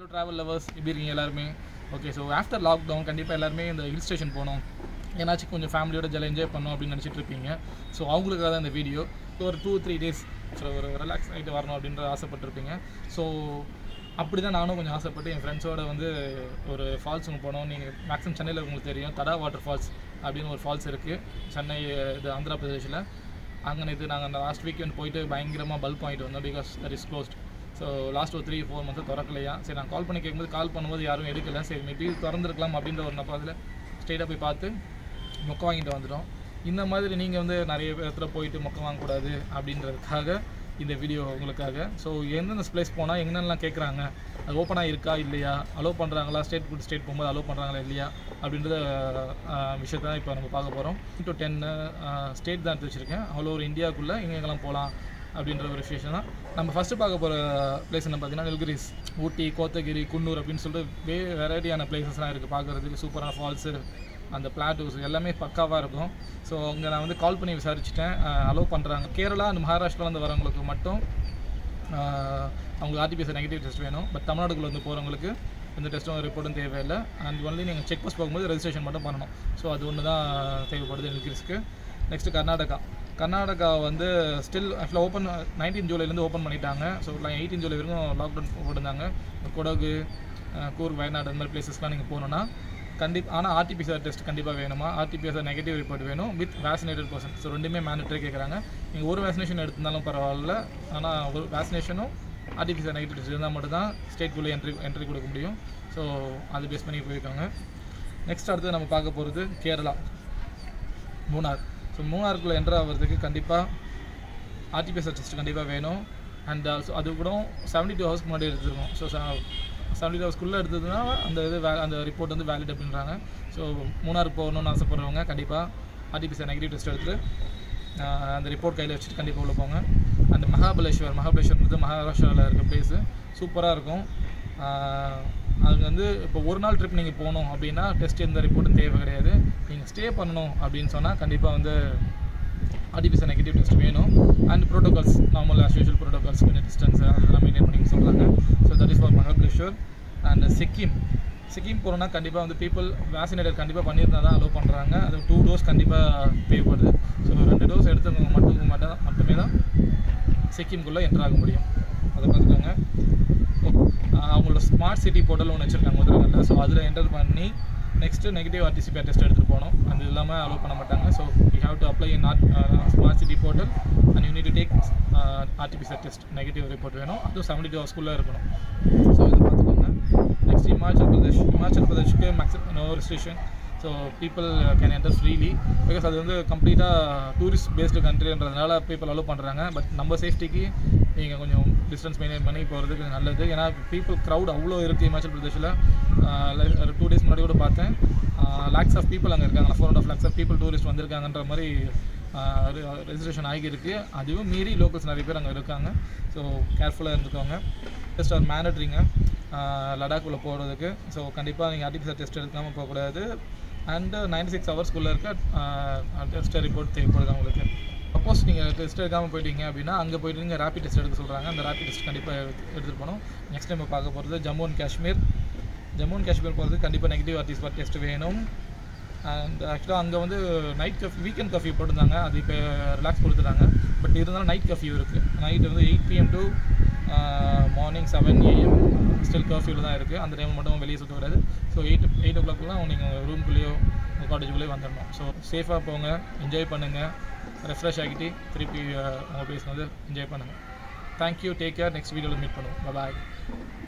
hello travel lovers எப்படி இருக்கீங்க எல்லாருமே ஓகே ஸோ ஆஃப்டர் லாக்டவுன் கண்டிப்பாக எல்லாருமே இந்த ஹில் ஸ்டேஷன் போகணும் ஏன்னாச்சும் கொஞ்சம் ஃபேமிலியோட ஜாலியாக என்ஜாய் பண்ணணும் அப்படின்னு நினச்சிட்டு இருப்பீங்க ஸோ அவங்களுக்காக தான் இந்த வீடியோ ஒரு டூ த்ரீ டேஸ் ஒரு ரிலாக்ஸ் ஆகிட்டு வரணும் அப்படின்ற ஆசைப்பட்டிருப்பீங்க ஸோ அப்படி தான் நானும் கொஞ்சம் ஆசைப்பட்டு என் ஃப்ரெண்ட்ஸோட வந்து ஒரு ஃபால்ஸ் ஒன்று போனோம் நீங்கள் மேக்ஸிமம் சென்னையில் உங்களுக்கு தெரியும் தடா வாட்டர் ஃபால்ஸ் அப்படின்னு ஒரு ஃபால்ஸ் இருக்குது சென்னை இது ஆந்திரா பிரதேஷில் அங்கே நேற்று நாங்கள் அந்த லாஸ்ட் வீக்கெண்ட் போயிட்டு பயங்கரமாக பல்ப் வாங்கிட்டு வந்தோம் because that is closed so last ஒரு த்ரீ ஃபோர் மந்த்ஸ் திறக்கலையா சரி நான் கால் பண்ணி கேட்கும்போது கால் பண்ணும்போது யாரும் எடுக்கல சரி மேபி திறந்துருக்கலாம் அப்படின்ற ஒரு நப்பாதில் ஸ்ட்ரெயிட்டாக போய் பார்த்து மொக்க வாங்கிட்டு வந்துட்டோம் இந்த மாதிரி நீங்கள் வந்து நிறைய இடத்துல போயிட்டு மொக்க வாங்கக்கூடாது அப்படின்றதுக்காக இந்த வீடியோ உங்களுக்காக ஸோ எந்தெந்த பிளேஸ் போனால் எங்கென்னலாம் கேட்குறாங்க அது ஓப்பனாக இருக்கா இல்லையா அலோவ் பண்ணுறாங்களா ஸ்டேட் குட் ஸ்டேட் போகும்போது அலோவ் பண்ணுறாங்களா இல்லையா அப்படின்றத விஷயத்தை தான் இப்போ நம்ம பார்க்க போகிறோம் டு டென் ஸ்டேட் தான் எடுத்து வச்சுருக்கேன் அவ்வளோ ஒரு இந்தியாவுக்குள்ளே எங்கெங்கெல்லாம் போகலாம் அப்படின்ற ஒரு விஷயம் தான் நம்ம ஃபஸ்ட்டு பார்க்க போகிற பிளேஸ் என்ன பார்த்தீங்கன்னா நில்கிரிஸ் ஊட்டி கோத்தகிரி குன்னூர் அப்படின்னு சொல்லிட்டு வே வெரைட்டியான பிளேசஸ்லாம் இருக்குது பார்க்குறதுக்கு சூப்பரான ஃபால்ஸு அந்த பிளாட்டூஸ் எல்லாமே பக்காவாக இருக்கும் ஸோ அங்கே நான் வந்து கால் பண்ணி விசாரிச்சுட்டேன் அலோவ் பண்ணுறாங்க கேரளா அண்ட் மகாராஷ்டிராலேருந்து வரவங்களுக்கு மட்டும் ஆஹ், அவங்களுக்கு ஆர்டிபிஎஸ் நெகட்டிவ் டெஸ்ட் வேணும் பட் தமிழ்நாடுக்குள்ள வந்து போகிறவங்களுக்கு எந்த டெஸ்ட்டும் ரிப்போர்ட்டும் தேவையில்லை அண்ட் ஒன்லி நீங்கள் செக் போஸ்ட் போகும்போது ரெஜிஸ்ட்ரேஷன் மட்டும் பண்ணணும் ஸோ அது ஒன்று தான் தேவைப்படுது நில்கிரிஸ்க்கு நெக்ஸ்ட்டு கர்நாடகா கர்நாடகா வந்து ஸ்டில் ஆக்சுவலாக ஓப்பன் நைன்டீன் ஜூலைலேருந்து ஓப்பன் பண்ணிட்டாங்க ஸோ எயிட்டீன் ஜூலை வரைக்கும் லாக்டவுன் போட்டிருந்தாங்க கொடகு அஹ், கூர்க் வயநாடு அந்த மாதிரி பிளேசஸ்லாம் நீங்கள் போகணுன்னா கண்டிப்பாக ஆனால் ஆர்டிபிசிஆர் டெஸ்ட் கண்டிப்பாக வேணுமா ஆர்டிபிசிஆர் நெகட்டிவ் ரிப்போர்ட் வேணும் வித் வேக்சினேட்டட் பர்சன் ஸோ ரெண்டுமே மேண்டட்ரி கேட்குறாங்க நீங்கள் ஒரு வேக்சினேஷன் எடுத்திருந்தாலும் பரவாயில்ல ஆனால் ஒரு வேக்சினேஷனும் ஆர்டிபிசிஆர் நெகட்டிவ் டெஸ்ட் இருந்தால் மட்டும் தான் ஸ்டேட்குள்ளே என்ட்ரி என்ட்ரி கொடுக்க முடியும் ஸோ அது பேஸ் பண்ணி போயிருக்காங்க நெக்ஸ்ட் அடுத்து நம்ம பார்க்க போகிறது கேரளா மூணார் ஸோ மூணாருக்குள்ளே என்ட்ரு ஆகிறதுக்கு கண்டிப்பாக ஆர்டிபிஎஸ்ஆர் டெஸ்ட் கண்டிப்பாக வேணும் அண்ட் ஆல்சோ அது கூட செவன்டி டூ ஹவர்ஸ்க்கு முன்னாடி எடுத்துருக்கோம் ஸோ செவன்டி டூ ஹவர்ஸ்க்குள்ளே எடுத்ததுன்னா அந்த இது வே அந்த ரிப்போர்ட் வந்து வேலிட் அப்படின்றாங்க ஸோ மூணாருக்கு போகணும்னு ஆசைப்படுறவங்க கண்டிப்பாக ஆர்டிபிஎஸ்ஆர் நெகட்டிவ் டெஸ்ட் எடுத்து ஆஹ், அந்த ரிப்போர்ட் கையில் வச்சுட்டு கண்டிப்பாக உள்ள போங்க அந்த மகாபலேஸ்வர் மகாபலேஸ்வர்ன்றது மகாராஷ்டிராவில் இருக்க பிளேஸு சூப்பராக இருக்கும் ஆஹ், அது வந்து இப்போ ஒரு நாள் ட்ரிப் நீங்கள் போகணும் அப்படின்னா டெஸ்ட் எந்த ரிப்போர்ட்டும் தேவை கிடையாது நீங்கள் ஸ்டே பண்ணணும் அப்படின்னு சொன்னால் கண்டிப்பாக வந்து ஆர்டிபிஎஸ் நெகட்டிவ் டெஸ்ட் வேணும் and protocols normal as usual protocols கொஞ்சம் டிஸ்டன்ஸ் அதெல்லாம் மெயின்டைன் பண்ணி சொல்கிறாங்க so that is for Mahabaleshwar and Sikkim Sikkim போகிறோன்னா கண்டிப்பாக வந்து பீப்புள் வேக்சினேட்டர் கண்டிப்பாக பண்ணியிருந்தா தான் அலோவ் பண்ணுறாங்க அது டூ டோஸ் கண்டிப்பாக தேவைப்படுது ஸோ ரெண்டு டோஸ் எடுத்தவங்க மட்டும் மட்டும் மட்டுமே தான் சிக்கிம்குள்ளே என்ட்ரு ஆக முடியும் அதை பார்த்துக்கோங்க ஆஹ் அவங்களோட ஸ்மார்ட் சிட்டி போர்ட்டல் ஒன்று வச்சுருக்காங்க முதல்ல ஸோ அதில் என்டர் பண்ணி நெக்ஸ்ட்டு நெகட்டிவ் ஆர்டிசிபிஆர் டெஸ்ட் எடுத்துகிட்டு போகணும் அது இல்லாமல் அலோவ் பண்ண மாட்டாங்க so you have to apply in smart city portal and you need to take RTPCR test negative report வேணும் அதுவும் செவன்டி டூ ஹவர்ஸ்க்குள்ளே இருக்கணும் ஸோ இதை பார்த்துக்கோங்க நெக்ஸ்ட் இமாச்சல் பிரதேஷ் இமாச்சல் பிரதேஷ்க்கு maximum no restriction so people can enter freely because அது வந்து கம்ப்ளீட்டாக டூரிஸ்ட் பேஸ்டு கண்ட்ரின்றதுனால பீப்புள் அலோவ் பண்ணுறாங்க பட் நம்ம சேஃப்டிக்கு நீங்கள் கொஞ்சம் டிஸ்டன்ஸ் மெயின்டைன் பண்ணி போகிறது கொஞ்சம் நல்லது ஏன்னா பீப்புள் க்ரௌட் அவ்வளோ இருக்குது இமாச்சல் பிரதேஷில் டூ டேஸ் முன்னாடி கூட பார்த்தேன் லேக்ஸ் ஆஃப் பீப்புள் அங்கே இருக்காங்க four and half lakhs of people tourist வந்திருக்காங்கன்ற மாதிரி ரெஜிஸ்ட்ரேஷன் ஆகியிருக்கு அதுவும் மீறி லோக்கல்ஸ் நிறைய பேர் அங்கே இருக்காங்க ஸோ கேர்ஃபுல்லாக இருந்துக்கோங்க டெஸ்ட் ஆர் மேனட்ரிங்க லடாக்குள்ளே போகிறதுக்கு ஸோ கண்டிப்பாக நீங்கள் ஆர்டிஃபிஷியல் டெஸ்ட் எடுக்காமல் போகக்கூடாது அண்டு நைன்டி சிக்ஸ் ஹவர்ஸ்க்குள்ளே இருக்க டெஸ்ட் ரிப்போர்ட் தேவைப்படுது உங்களுக்கு சப்போஸ் நீங்கள் டெஸ்ட் எடுக்காமல் போயிட்டீங்க அப்படின்னா அங்கே போயிட்டு நீங்கள் ரேபிட் டெஸ்ட் எடுக்க சொல்கிறாங்க அந்த ரேபிட் டெஸ்ட் கண்டிப்பாக எடுத்துகிட்டு போகணும் நெக்ஸ்ட் டைம் பார்க்க போகிறது ஜம்மு அண்ட் காஷ்மீர் ஜம்மு அண்ட் காஷ்மீர் போகிறது கண்டிப்பாக நெகட்டிவ் ஆர்டிஸ்பார் டெஸ்ட் வேணும் அண்ட் ஆக்சுவலாக அங்கே வந்து நைட் கஃப் வீக்கெண்ட் கஃப்யூ போட்டிருந்தாங்க அது இப்போ ரிலாக்ஸ் கொடுத்துட்டாங்க பட் இருந்தாலும் நைட் கஃப்யூ இருக்குது நைட் வந்து eight PM to morning seven AM still கர்ஃப்யூவில் தான் இருக்குது அந்த டைம் மட்டும் வெளியே சுற்ற கூடாது ஸோ எயிட் எயிட் ஓ கிளாக்லாம் நீங்கள் ரூம்குள்ளேயோ உங்கள் காலேஜுக்குள்ளேயோ வந்துடணும் ஸோ சேஃபாக போங்க என்ஜாய் பண்ணுங்கள் ரெஃப்ரெஷ் ஆகிட்டு திருப்பி உங்கள் பிளேஸ் வந்து என்ஜாய் பண்ணுங்கள் தேங்க்யூ டேக் கேர் நெக்ஸ்ட் வீடியோவில் மீட் பண்ணுவோம் பாய்